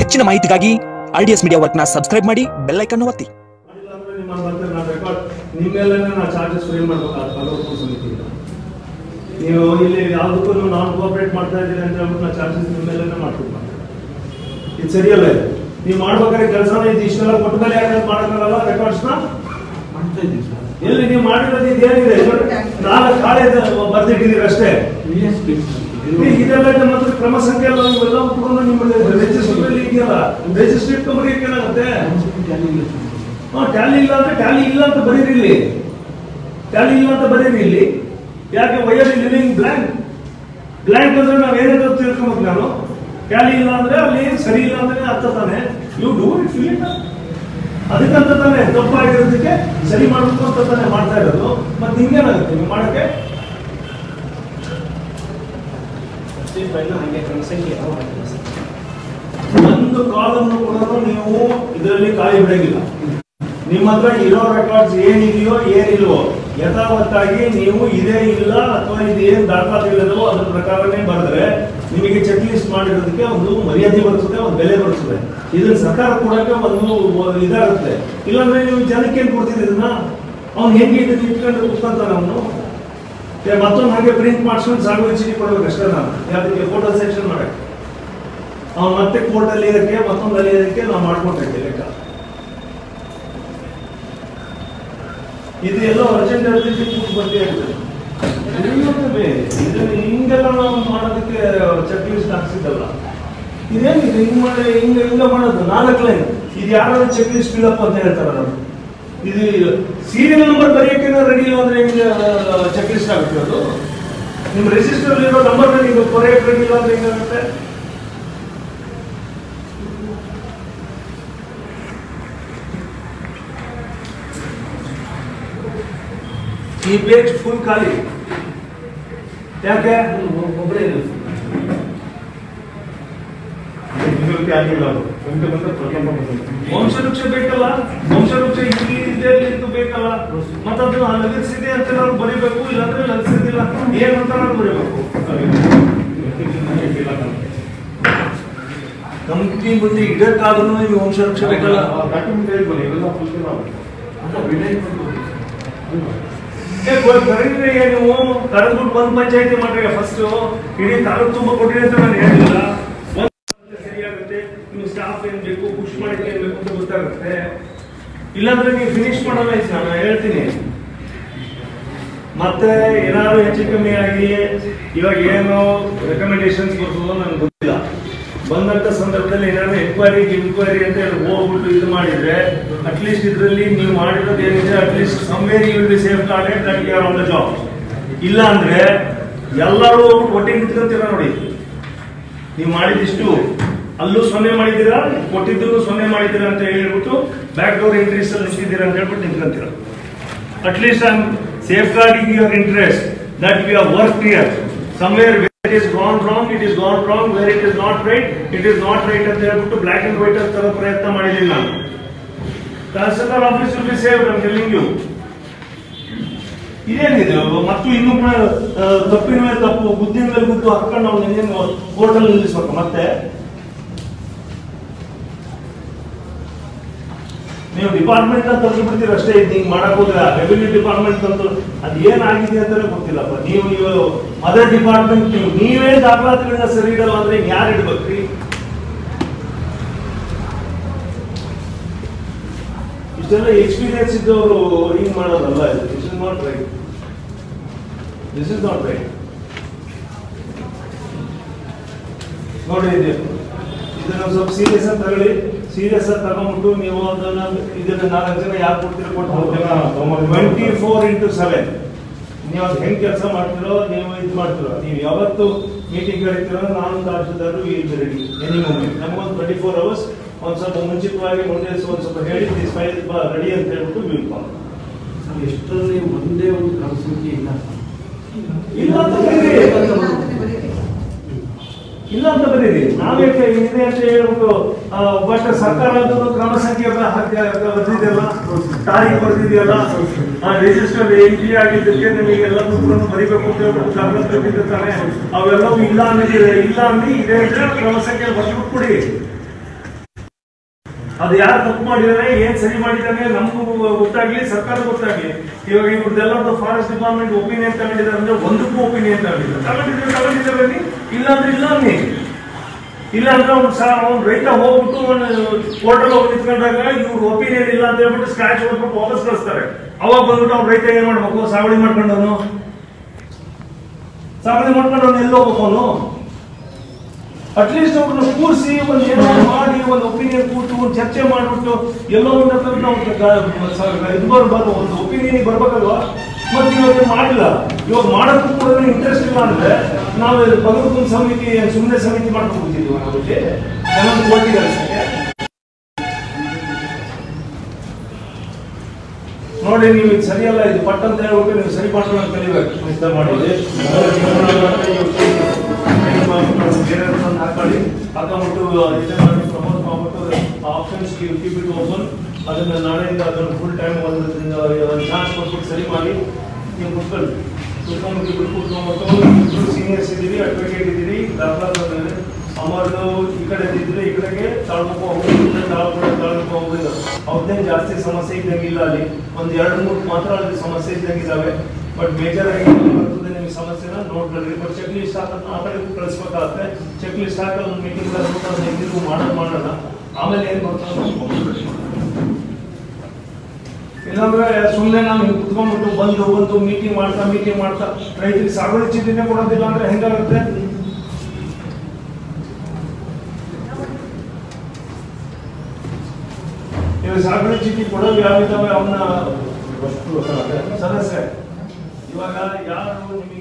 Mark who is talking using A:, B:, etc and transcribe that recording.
A: ಹೆಚ್ಚಿನ ಮಾಹಿತಿಗಾಗಿ R D S media ವರ್ಕ್ನ ಸಬ್ಸ್ಕ್ರೈಬ್ ಮಾಡಿ ಬೆಲ್ ಐಕನ್ ಒತ್ತಿ
B: ಮಾಡಿಲ್ಲ ಅಂದ್ರೆ ನಿಮ್ಮ ಮತ್ತೆ ನಾನು ರೆಕಾರ್ಡ್ ನಿಮ್ಮೆಲ್ಲನೇ ನಾನು ಚಾರ್ಜಸ್ ಫ್ರೀ ಮಾಡ್ಬೇಕಾಗ್ತದೆ ತಾಲೂಕು ಸಮಿತಿಯಿಂದ ನೀವು ಇಲ್ಲಿ ಯಾವುದಕ್ಕೂ ನಾನ್ ಕೋಆಪರೇಟ್ ಮಾಡ್ತಾ ಇದ್ದೀರಿ ಅಂತ ಹೇಳ್ಬಿಟ್ಟು ನಾನು ಚಾರ್ಜಸ್ ನಿಮ್ಮೆಲ್ಲನೇ ಮಾಡ್ತೀನಿ ಇದು ಸರಿಯಲ್ಲ ಇದು ನೀವು ಮಾಡ್ಬೇಕಾದ್ರೆ ಕೆಲಸನ ಇದು ಇಷ್ಟೆಲ್ಲ ಕೊಟ್ಟ ಮೇಲೆ ಯಾಕೆ ಮಾಡೋಕ್ಕಾಗಲ್ಲ ರೆಕಾರ್ಡ್ಸ್ನ
C: ಮಾಡ್ತಾ ಇದ್ದೀವಿ ಸರ್
B: ಎಲ್ಲಿ ನೀವು ಮಾಡಿರೋದು ಇದೇನಿದೆ ನಾಲ್ಕು ಕಾಳೆ ಬರ್ದಿಟ್ಟಿದ್ದೀರಿ ಅಷ್ಟೇ ಈ ಇದೆಲ್ಲ ನಿಮ್ಮ ಹತ್ರ ಕ್ರಮ ಸಂಖ್ಯೆ ಎಲ್ಲ ಇವೆಲ್ಲ ಉಟ್ಕೊಂಡು ನಿಮ್ಮ ರಿಜಿಸ್ಟರ್ ಇದೆಯಲ್ಲ ರಿಜಿಸ್ಟರ್ ಇಟ್ಕೊಂಡ್ಬರಿಗೆ ಏನಾಗುತ್ತೆ ಹಾ ಟ್ಯಾಲಿ ಇಲ್ಲ ಅಂದ್ರೆ ಟ್ಯಾಲಿ ಇಲ್ಲ ಅಂತ ಬರೀರಿ ಇಲ್ಲಿ ಟ್ಯಾಲಿ ಇಲ್ಲ ಅಂತ ಬರೀರಿ ಇಲ್ಲಿ ಯಾಕೆ ವೈರ್ ಲಿವಿಂಗ್ ಬ್ಲ್ಯಾಂಕ್ ಬ್ಲ್ಯಾಂಕ್ ಅಂದ್ರೆ ನಾವ್ ಏನಾದ್ರು ತಿಳ್ಕೊಬೇಕು ನಾನು ಟ್ಯಾಲಿ ಇಲ್ಲ ಅಂದ್ರೆ ಅಲ್ಲಿ ಸರಿ ಇಲ್ಲ ಅಂದ್ರೆ ಅರ್ಥ ತಾನೆ you do it fill it ಅದಕ್ಕಂತ ತಾನೆ ತಪ್ಪಾಗಿರೋದಕ್ಕೆ ಸರಿ ಮಾಡ್ಬೇಕು ಅಂತ ತಾನೆ ಮಾಡ್ತಾ ಇರೋದು ಮತ್ತೆ ಹಿಂಗೇನಾಗುತ್ತೆ ನೀವು ಮಾಡಕ್ಕೆ ಒಂದು ಕಾಲನ್ನು ಕೂಡ ನೀವು ಇದರಲ್ಲಿ ಕಾಯಿ ಬಿಡಂಗಿಲ್ಲ ನಿಮ್ಮ ಹತ್ರ ಇರೋ ರೆಕಾರ್ಡ್ಸ್ ಏನಿದೆಯೋ ಏನಿಲ್ವೋ ಯಥಾವತ್ತಾಗಿ ನೀವು ಇದೇ ಇಲ್ಲ ಅಥವಾ ಇದು ಏನ್ ದಾಖಲಾತಿಗಳಿದವೋ ಅದ್ರ ಪ್ರಕಾರನೇ ಬರೆದ್ರೆ ನಿಮಗೆ ಚೆಕ್ ಲಿಸ್ಟ್ ಮಾಡಿರೋದಕ್ಕೆ ಒಂದು ಮರ್ಯಾದೆ ಬರ್ತದೆ ಒಂದು ಬೆಲೆ ಬರ್ತದೆ ಇದನ್ನ ಸರ್ಕಾರ ಕೊಡಕ್ಕೆ ಒಂದು ಇದಾಗುತ್ತೆ ಇಲ್ಲಾಂದ್ರೆ ನೀವು ಜನಕ್ಕೆ ಏನ್ ಕೊಡ್ತೀರಿ ಇದನ್ನ ಅವ್ನು ಹೆಂಗೆ ಇದನ್ನ ಇಟ್ಕೊಂಡು ಕುತ್ಕೊಂತಾನೆ ಅವನು ಮತ್ತೊಂದು ಹಾಗೆ ಪ್ರಿಂಟ್ ಮಾಡಿಸ್ಕೊಂಡು ಸಾಗುವಳಿ ಚೀಟಿ ಕೊಡ್ಬೇಕು ಅಷ್ಟೇ ನಾನು ಯಾವ್ದಕ್ಕೆ ಫೋಟೋ ಸೆಕ್ಷನ್ ಮಾಡಕ್ಕೆ ಅವ್ನು ಮತ್ತೆ ಕೋರ್ಟ್ ಅಲ್ಲಿ ಇದಕ್ಕೆ ಮತ್ತೊಂದು ಅಲ್ಲಿ ಇದಕ್ಕೆ ನಾವು ಮಾಡ್ಕೊಂಡಿರ್ತೀವಿ ಲೆಕ್ಕ ಇದು ಎಲ್ಲ ಅರ್ಜೆಂಟ್ ಅರ್ಜೆಂಟ್ ಕೂತು ಬರ್ತೀವಿ ಆಗ್ತದೆ ಇದನ್ನ ಹಿಂಗೆಲ್ಲ ನಾವು ಮಾಡೋದಕ್ಕೆ ಚೆಕ್ ಲಿಸ್ಟ್ ಹಾಕ್ಸಿದ್ದಲ್ಲ ಇದೇನಿದೆ ಹಿಂಗ್ ಮಾಡಿ ಹಿಂಗ ಹಿಂಗ ಮಾಡೋದು ನಾಲ್ಕು ಲೈನ್ ಇದು ಯಾರಾದ್ರೂ ಚೆಕ್ ಲಿಸ್ಟ್ ಫಿಲಪ್ ಅಂತ ಹೇಳ್ತಾರ ನಾವು ಇದು ಸೀರಿಯಲ್ ನಂಬರ್ ಬರೆಯಕ್ಕೆ ರೆಡಿ ಇಲ್ಲ ಅಂದ್ರೆ ಹೆಂಗೆ ಚೆಕ್ ಲಿಸ್ಟ್ ಆಗುತ್ತೆ ಅದು ನಿಮ್ಮ ರಿಜಿಸ್ಟರ್ ಇರೋ ನಂಬರ್ ನೀವು ಬರೆಯಕ್ಕೆ ರೆಡಿ ಇಲ್ಲ ಅಂದ್ರೆ ಹೆಂಗಾಗುತ್ತೆ ಈ ಪೇಜ್ ಫುಲ್ ಖಾಲಿ ಯಾಕೆ
C: ಒಬ್ಬರೇ ಇಲ್ಲ
B: ವಂಶವೃಕ್ಷ ಬೇಕಲ್ಲ ವಂಶವೃಕ್ಷ ಇಲ್ಲಿ ಇದೆ ಇದು ಬೇಕಲ್ಲ ಮತ್ತೆ ಅದು ಲಭಿಸಿದೆ ಅಂತ ನಾವು ಬರೀಬೇಕು ಇಲ್ಲಾಂದ್ರೆ ಲಭಿಸಿದಿಲ್ಲ ಏನಂತ ನಾವು ಬರೀಬೇಕು ಕಂಪ್ನಿ ಮುಂದೆ ಇಡಕ್ಕಾದ್ರೂ ನಿಮಗೆ ವಂಶವೃಕ್ಷ ಬೇಕಲ್ಲ ಏ, ಗೊ- ಕರೀರಿ ನೀವು ಕರೆದ್ಬಿಟ್ಟು ಬಂದ್ ಪಂಚಾಯತಿ ಮಾಡ್ರಿ ಫಸ್ಟ್ ಇಡೀ ತಾಲೂಕು ತುಂಬ ಕೊಟ್ಟಿರಿ ಅಂತ ನಾನು ಹೇಳಿಲ್ಲ ಒಂದ್ ಸರಿಯಾಗುತ್ತೆ ನೀವು ಸ್ಟಾಫ್ ಏನ್ ಬೇಕು ಪುಷ್ ಮಾಡಕ್ಕೆ ಏನ್ ಬೇಕು ಅಂತ ಗೊತ್ತಾಗುತ್ತೆ ಇಲ್ಲಾಂದ್ರೆ ನೀವು ಫಿನಿಶ್ ಮಾಡಲ್ಲ ಇದು ನಾನು ಹೇಳ್ತೀನಿ ಮತ್ತೆ ಏನಾದ್ರು ಹೆಚ್ಚು ಕಮ್ಮಿ ಆಗಿ ಇವಾಗ ಏನು ರೆಕಮೆಂಡೇಶನ್ಸ್ ಬರ್ತದೋ ನನಗೆ ಗೊತ್ತಿಲ್ಲ ಬಂದಂತ ಸಂದರ್ಭದಲ್ಲಿ ಏನಾದ್ರು ಎನ್ಕ್ವೈರಿ ಇನ್ಕ್ವೈರಿ ಅಂತ ಹೇಳಿ ಹೋಗ್ಬಿಟ್ಟು ಇದು ಮಾಡಿದ್ರೆ ಅಟ್ಲೀಸ್ಟ್ ಇದರಲ್ಲಿ ನೀವು ಮಾಡಿರೋದು ಏನಿದೆ at least somewhere you will be safeguarded that you are on the job ಇಲ್ಲ ಅಂದ್ರೆ ಎಲ್ಲರೂ ಹೋಗ್ಬಿಟ್ಟು ಒಟ್ಟಿಗೆ ನಿಂತ್ಕೊಂತೀರ ನೋಡಿ ನೀವು ಮಾಡಿದಿಷ್ಟು ಅಲ್ಲೂ ಸೊನ್ನೆ ಮಾಡಿದ್ದೀರಾ ಕೊಟ್ಟಿದ್ದು ಸೊನ್ನೆ ಮಾಡಿದ್ದೀರಾ ಅಂತ ಹೇಳ್ಬಿಟ್ಟು ಬ್ಯಾಕ್ ಡೋರ್ ಎಂಟ್ರೀಸ್ ಅಲ್ಲಿ ನಿಂತಿದ್ದೀರಾ ಅಂತ ಹೇಳ್ಬಿಟ್ಟು ನಿಂತ್ಕೊಂತೀರ at least I am safeguarding your interest that we are work here somewhere it is gone wrong it is gone wrong where it is not right it is not right ಅಂತ ಹೇಳ್ಬಿಟ್ಟು black and white ತರೋ ಪ್ರಯತ್ನ ಮಾಡಿದ್ದೀನಿ ನಾನು tahsildar office will be save I telling you ಇದೇನಿದೆ ಮತ್ತು ಇನ್ನೂ ಕೂಡ ಆ, ತಪ್ಪಿನ ಮೇಲೆ ತಪ್ಪು ಬುದ್ಧಿನ ಮೇಲೆ ಬುದ್ಧಿ ಹಾಕೊಂಡು ನಾವು ನಿನ್ನೆ ಕೋರ್ಟಲ್ಲಿ ನಿಲ್ಲಿಸ್ಬೇಕು ಮತ್ತೆ ನೀವು ಡಿಪಾರ್ಟ್ಮೆಂಟ್ ಅಂತ ತಂದು ಬಿಡ್ತೀರ ಅಷ್ಟೇ ಇದು ಹಿಂಗ್ ಮಾಡಕ್ ಹೋದ್ರೆ ರೆವಿನ್ಯೂ ಡಿಪಾರ್ಟ್ಮೆಂಟ್ ಅಂತ ಅದು ಏನಾಗಿದೆ ಅಂತಾನೆ ಗೊತ್ತಿಲ್ಲಪ್ಪ ನೀವು ನೀವು ಅದರ್ ಡಿಪಾರ್ಟ್ಮೆಂಟ್ ನೀವು ನೀವೇ ದಾಖಲಾತಿಗಳನ್ನ ಸರಿ ಇಡಲ್ಲ ಅಂದ್ರೆ ಯಾರು ಇಡ್ಬೇಕ್ರಿ ಇಷ್ಟೆಲ್ಲ ಎಕ್ಸ್ಪೀರಿಯನ್ಸ್ ಇದ್ದವರು ಹಿಂಗ್ ಮಾಡೋದಲ್ಲ ಇದು this is not right this is not right ನೋಡಿ ಇದು ಇದನ್ನ ಸ್ವಲ್ಪ ಸೀರಿಯಸ್ ಆಗಿ ತಗೊಳ್ಳಿ ಸೀರಿಯಸ್ ಆಗಿ ತಗೊಂಡ್ಬಿಟ್ಟು ನೀವು ಅದನ್ನ ಇದನ್ನ ನಾಲ್ಕು ಜನ ಯಾರು ಕೊಡ್ತೀರ ಕೊಟ್ಟು ಟ್ವೆಂಟಿ ಫೋರ್ ಇಂಟು ಸೆವೆನ್ ನೀವು ಅದು ಹೆಂಗ್ ಕೆಲಸ ಮಾಡ್ತಿರೋ ನೀವು ಇದು ಮಾಡ್ತಿರೋ ನೀವು ಯಾವತ್ತು ಮೀಟಿಂಗ್ ಕರಿತೀರೋ ನಾನು tahsildar will ready any moment ನಮಗೊಂದು ಟ್ವೆಂಟಿ ಫೋರ್ ಅವರ್ಸ್ ಒಂದ್ ಸ್ವಲ್ಪ ಮುಂಚಿತವಾಗಿ ಮುಂದೆ ಒಂದ್ ಸ್ವಲ್ಪ ಹೇಳಿ ದಿಸ್ ಫೈಲ್ ರೆಡಿ ಅಂತ ಹೇಳ್ಬಿಟ್ಟು ವಿಲ್ ಕಾಲ್
C: ಸರ್ ಎಷ್ಟರಲ್ಲಿ ಒಂದೇ ಒಂದು ಕ್ರಮ ಸಂಖ್ಯೆ ಇಲ್ಲ
B: ಇಲ್ಲ ಅಂತ ಬರೀರಿ ಇಲ್ಲ ಅಂತ ಬರೀರಿ ನಾವೇಕೆ ಇದೆ ಅಂತ ಹೇಳ್ಬಿಟ್ಟು ಬಟ್ ಸರ್ಕಾರ ಅದು ಕ್ರಮ ಸಂಖ್ಯೆ ಬ- ಹಾಕಿ- ಬರ್ದಿದೆಯಲ್ಲ ತಾರೀಖು ಬರ್ದಿದೆಯಲ್ಲ ಆ ರಿಜಿಸ್ಟರ್ ಎಂಟ್ರಿ ಆಗಿದ್ದಕ್ಕೆ ನಿಮಗೆಲ್ಲ ದುಡ್ಡನ್ನು ಬರಿಬೇಕು ಅಂತ ಹೇಳ್ಬಿಟ್ಟು ದಾಖಲೆ ಬೇಕಿದೆ ತಾನೆ ಅವೆಲ್ಲವೂ ಇಲ್ಲ ಅನ್ನೋದಿದೆ ಇಲ್ಲ ಅಂದ್ರೆ ಇದೆ ಅಂತ ಕ್ರಮ ಸಂಖ್ಯೆ ಬರ್ಬಿಟ್ಟು ಕೊಡಿ ಅದು ಯಾರು ತಪ್ಪು ಮಾಡಿದಾರೆ ಏನ್ ಸರಿ ಮಾಡಿದಾನೆ ನಮಗೂ ಗೊತ್ತಾಗ್ಲಿ ಸರ್ಕಾರ ಗೊತ್ತಾಗ್ಲಿ ಇವಾಗ ಇವ್ರದ್ದೆಲ್ಲ ಫಾರೆಸ್ಟ್ ಡಿಪಾರ್ಟ್ಮೆಂಟ್ ಒಪಿನಿಯನ್ ತಗೊಂಡಿದ್ದಾರೆ ಅಂದ್ರೆ ಒಂದಕ್ಕೂ ಒಪಿನಿಯನ್ ತಗೊಂಡಿದ್ದಾರೆ ತಗೊಂಡಿದ್ರೆ ತಗೊಂಡಿದ್ದಾರೆ ಬನ್ನಿ ಇಲ್ಲ ಅಂದ್ರೆ ಇಲ್ಲ ಅನ್ನಿ ಇಲ್ಲ ಅಂದ್ರೆ ಅವ್ನು ಸಹ ಅವ್ನು ರೈತ ಹೋಗ್ಬಿಟ್ಟು ಕೋರ್ಟಲ್ಲಿ ಹೋಗಿ ನಿಂತ್ಕೊಂಡಾಗ ಇವ್ರು ಒಪಿನಿಯನ್ ಇಲ್ಲ ಅಂತ ಹೇಳ್ಬಿಟ್ಟು ಸ್ಕ್ರಾಚ್ ಹೊಡ್ಬಿಟ್ಟು ವಾಪಸ್ ಕಳಿಸ್ತಾರೆ ಅವಾಗ ಬಂದ್ಬಿಟ್ಟು ಅವ್ನು ರೈತ ಏನ್ ಮಾಡ್ಬೇಕು ಸಾವಳಿ ಮಾಡ್ಕೊಂಡವನು ಸಾವಳಿ ಮಾಡ್ಕೊಂಡು ಅವ್ನು ಎಲ್ಲಿ ಹೋಗ್ಬೇಕು ಅವನು ಅಟ್ಲೀಸ್ಟ್ ಅವ್ರನ್ನ ಕೂರಿಸಿ ಒಂದು ಏನೋ ಒಂದ್ ಮಾಡಿ ಒಂದು ಒಪಿನಿಯನ್ ಕೂತು ಒಂದು ಚರ್ಚೆ ಮಾಡ್ಬಿಟ್ಟು ಎಲ್ಲೋ ಒಂದು ಹತ್ರ ನಾವು ಗ- ಸ- ಇದು ಬರ್ಬಾರ್ದು ಒಂದು ಒಪಿನಿಯನ್ ಬರ್ಬೇಕಲ್ವಾ ಮತ್ತೆ ಇವಾಗ ಮಾಡಿಲ್ಲ ಇವಾಗ ಮಾಡೋಕ್ಕೂ ಕೂಡ ಇಂಟ್ರೆಸ್ಟ್ ಇಲ್ಲ ಅಂದ್ರೆ ನಾವು ಭಗವತ್ನ ಸಮಿತಿ ಸುಮ್ಮನೆ ಸಮಿತಿ ಮಾಡ್ಕೊಂಡು ಕೂತಿದ್ವಿ ನಾವು ಇಲ್ಲಿ ಕೆಲವೊಂದು ಕೋಟಿ ಕೆಲಸಕ್ಕೆ ನೋಡಿ ನೀವು ಇದು ಸರಿಯಲ್ಲ ಇದು ಪಟ್ ಅಂತ ಹೇಳ್ಬಿಟ್ಟು ನೀವು ಸರಿ ಮಾಡ್ಕೊಂಡು ಕಲಿಬೇಕು ಇಷ್ಟ ಮಾಡಿದ್ರಿ ಹಾಕೊಳ್ಳಿ ಹಾಕೊಂಡ್ಬಿಟ್ಟು ಇದನ್ನ ಮಾಡಿ ಪ್ರಮೋಟ್ ಮಾಡ್ಬಿಟ್ಟು ಆಪ್ಷನ್ಸ್ ಕೀಪ್ ಇಟ್ ಓಪನ್ ಅದನ್ನ ನಾಳೆಯಿಂದ ಅದನ್ನು ಫುಲ್ ಟೈಮ್ ಒಂದು ಚಾನ್ಸ್ ಕೊಟ್ಬಿಟ್ಟು ಸರಿ ಮಾಡಿ ನೀವು ಕುತ್ಕೊಳ್ಳಿ ಕುತ್ಕೊಂಡ್ಬಿಟ್ಟು ಇಬ್ರು ಕುತ್ಕೊಂಡ್ಬಿಟ್ಟು ಇಬ್ರು ಸೀನಿಯರ್ಸ್ ಇದ್ದೀರಿ ಅಡ್ವೊಕೇಟ್ ಇದ್ದೀರಿ ದಾಖಲಾದ ಅಮರ್ದು ಈ ಕಡೆ ಇದ್ರೆ ಈ ಕಡೆಗೆ ತಾಳ್ಬೇಕು ಹೋಗ್ಬಿಟ್ಟು ತಾಳ್ಕೊಂಡು ತಾಳ್ಬೇಕು ಹೋಗ್ಬಿಟ್ಟು ಅವ್ರದ್ದೇನು ಜಾಸ್ತಿ ಸಮಸ್ಯೆ ಇದ್ದಂಗಿಲ್ಲ ಅಲ್ಲಿ ಒಂದ್ ಎರಡು ಮೂರು ಮಾತ್ರ ಅಲ್ಲಿ ಸಮಸ್ಯೆ ಇದ್ದಂಗಿದ್ದಾವೆ ಬಟ್ ಮೇಜರ್ ಆಗಿ ಏನ್ ಬರ್ತದೆ ನಿಮ್ಗೆ ಸಮಸ್ಯೆನ ನೋಡ್ಕೊಳ್ಳಿ ಬಟ್ ಚೆಕ್ ಲಿಸ್ಟ್ ಹಾಕೋದು ಆ ಕಡೆ ಕಳಿಸ್ಬೇಕಾಗತ್ತೆ ಚೆಕ್ ಲಿಸ್ಟ್ ಹಾಕಿ ಒಂದು ಮೀಟಿಂಗ್ ಅದನ್ನ ಹೆಂಗಿದ್ರು ಮಾಡೋದು ಮಾಡೋಣ ಆಮೇಲೆ ಏನ್ ಬರ್ತದೆ ನೋಡ್ಕೊಂಡ್ಬಿಡಿ. ಇಲ್ಲಾಂದ್ರೆ ಸುಮ್ಮನೆ ನಾನು ಹಿಂಗ್ ಕುತ್ಕೊಂಡ್ಬಿಟ್ಟು ಬಂದು ಬಂದು ಮೀಟಿಂಗ್ ಮಾಡ್ತಾ ಮೀಟಿಂಗ್ ಮಾಡ್ತಾ ರೈತರಿಗೆ ಸಾಗುವಳಿ ಚೀಟಿನೇ ಕೊಡೋದಿಲ್ಲ ಅಂದ್ರೆ ಹೆಂಗಾಗುತ್ತೆ ಇವಾಗ ಸಾಗುವಳಿ ಚೀಟಿ ಕೊಡೋದು ಯಾವ ಇದಾವೆ ಅವನ್ನ ಸದಸ್ಯ ಇವಾಗ ಯಾರು ನಿಮಗೆ